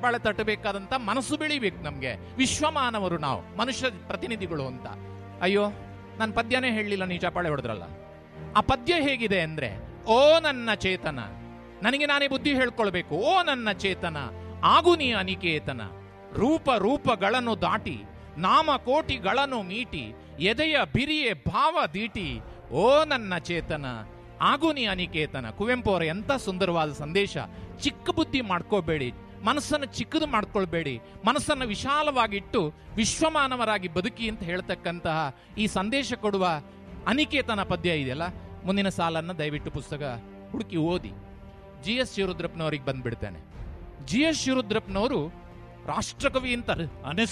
ಚಪ್ಪಾಳೆ ತಟ್ಟಬೇಕಾದಂತ ಮನಸ್ಸು ಬೆಳಿಬೇಕು ನಮ್ಗೆ ವಿಶ್ವಮಾನವರು ನಾವು ಮನುಷ್ಯ ಪ್ರತಿನಿಧಿಗಳು ಅಂತ ಅಯ್ಯೋ ನಾನು ಪದ್ಯನೇ ಹೇಳಲಿಲ್ಲ ನೀವು ಚಪ್ಪಾಳೆ ಹೊಡೆದ್ರಲ್ಲ ಆ ಪದ್ಯ ಹೇಗಿದೆ ಅಂದ್ರೆ ಓ ನನ್ನ ಚೇತನ ನನಗೆ ನಾನೇ ಬುದ್ಧಿ ಹೇಳ್ಕೊಳ್ಬೇಕು ಓ ನನ್ನ ಚೇತನ ಆಗು ನೀ ಅನಿಕೇತನ ರೂಪ ರೂಪಗಳನ್ನು ದಾಟಿ ನಾಮ ಕೋಟಿಗಳನ್ನು ಮೀಟಿ ಎದೆಯ ಬಿರಿಯೆ ಭಾವ ದೀಟಿ ಓ ನನ್ನ ಚೇತನ ಆಗು ನೀ ಅನಿಕೇತನ ಕುವೆಂಪು ಅವರ ಎಂತ ಸುಂದರವಾದ ಸಂದೇಶ ಚಿಕ್ಕ ಬುದ್ಧಿ ಮಾಡ್ಕೋಬೇಡಿ ಮನಸ್ಸನ್ನು ಚಿಕ್ಕದು ಮಾಡ್ಕೊಳ್ಬೇಡಿ ಮನಸ್ಸನ್ನು ವಿಶಾಲವಾಗಿಟ್ಟು ವಿಶ್ವಮಾನವರಾಗಿ ಬದುಕಿ ಅಂತ ಹೇಳ್ತಕ್ಕಂತಹ ಈ ಸಂದೇಶ ಕೊಡುವ ಅನಿಕೇತನ ಪದ್ಯ ಇದೆಯಲ್ಲ ಮುಂದಿನ ಸಾಲನ್ನ ದಯವಿಟ್ಟು ಪುಸ್ತಕ ಹುಡುಕಿ ಓದಿ ಜಿ ಎಸ್ ಶಿವರುದ್ರಪ್ಪನವರಿಗೆ ಬಂದ್ಬಿಡ್ತೇನೆ ಜಿ ಎಸ್ ಶಿವರುದ್ರಪ್ಪನವರು ರಾಷ್ಟ್ರಕವಿ ಅಂತ ಅನಿಸ್